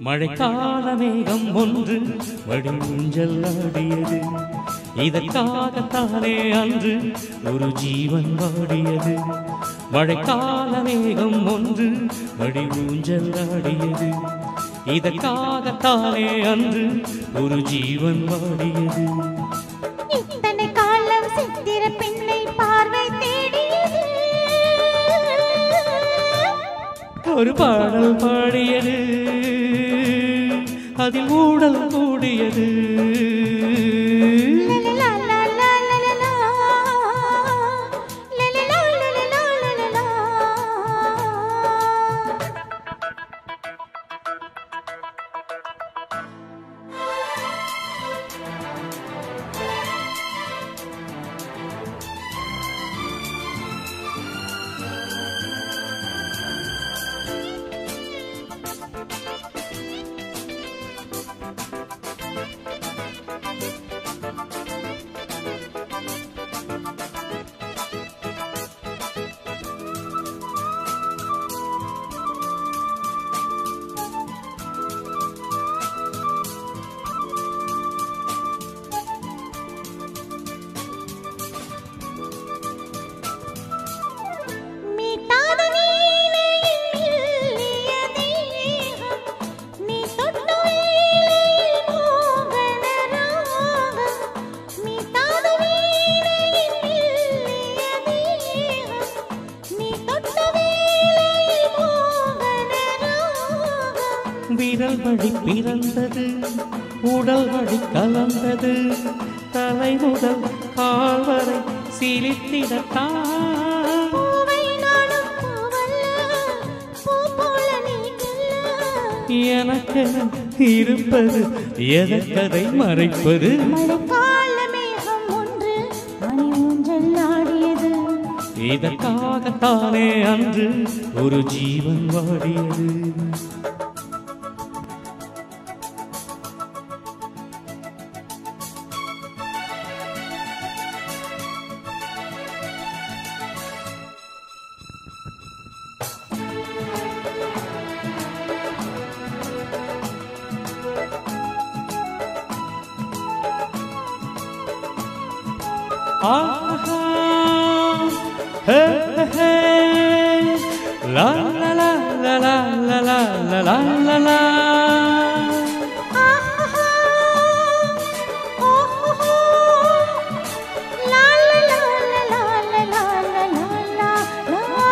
மழைக்கால மேகம் ஒன்று வடி ஊஞ்சல் ஆடியது இதற்காகத்தானே அன்று ஒரு ஜீவன் வாடியது மழைக்கால மேகம் ஒன்று வடி ஊஞ்சல் ஆடியது இதற்காகத்தானே அன்று ஒரு ஜீவன் வாடியது இத்தனை காலம் சித்திர பெண்ணை பார்வை தேடியது ஒரு பாடல் பாடியது அதில் ஊடல் கூடியது லலலா, லலலா, லலலா. லலலா, லலலா, லலலா. மீட்டாத நீலையில் மெல்லிய தேகம், நீ தொட்ட வேளையில் மோகன ராகம். மீட்டாத நீலையில் மெல்லிய தேகம், நீ தொட்ட வேளையில் மோகன ராகம். விரல் வழி பிறந்தது உடல் வழி கலந்தது தலை முதல் கால் வரை சிரித்திடத்தான் பூவை நாடும் பூவல்ல, பூ போல நீங்கல்ல. எனக்கென இருப்பது எதற்கதை மறைப்பது மழைக்கால மேகம் ஒன்று மணி ஊஞ்சல் ஆடியது இதற்காகத்தானே அன்று ஒரு ஜீவன் வாடியது ஆஹா ஹே ஹே, ஹே லா லா லா லா லா லா லா லா லா லா ஆஹா, ஓஹோஹோ, லா லா லா லா லா லா லா லா லா லா.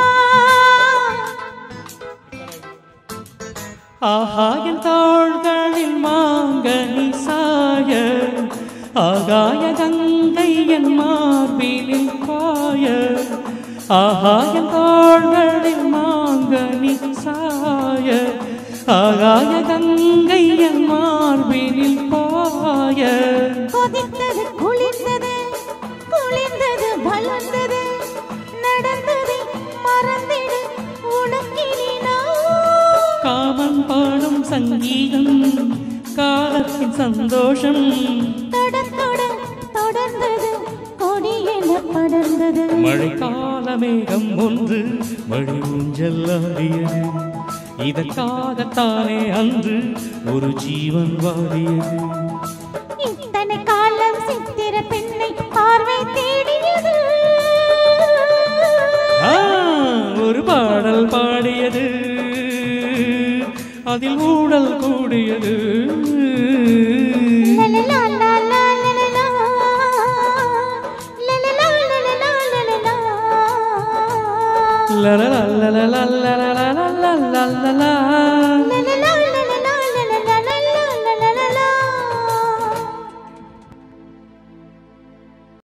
ஆகாயன் தோள்களில் மாங்கனி சாய ஆகாய கங்கை என் மார்பினில் பாய ஆகாயன் தோள்களில் மாங்கனி சாய ஆகாய கங்கை என் மார்பினில் பாய கொதித்தது குளிர்ந்தது குளிர்ந்தது வளர்ந்தது நடந்ததை மறந்திடு உனக்கினி நான் காமன் பாடும் சங்கீதம் காலத்தின் சந்தோஷம் தொட தொட தொடர்ந்தது கொடியென படர்ந்தது மழைக்கால மேகம் ஒன்று மழை ஊஞ்சல் ஆடியது இதற்காகத்தானே அன்று ஒரு ஜீவன் வாடியது இத்தனை காலம் சித்திர பெண்ணை பார்வை தேடியது ஆ, ஒரு பாடல் பாடியது அதில் ஊடல் கூடியது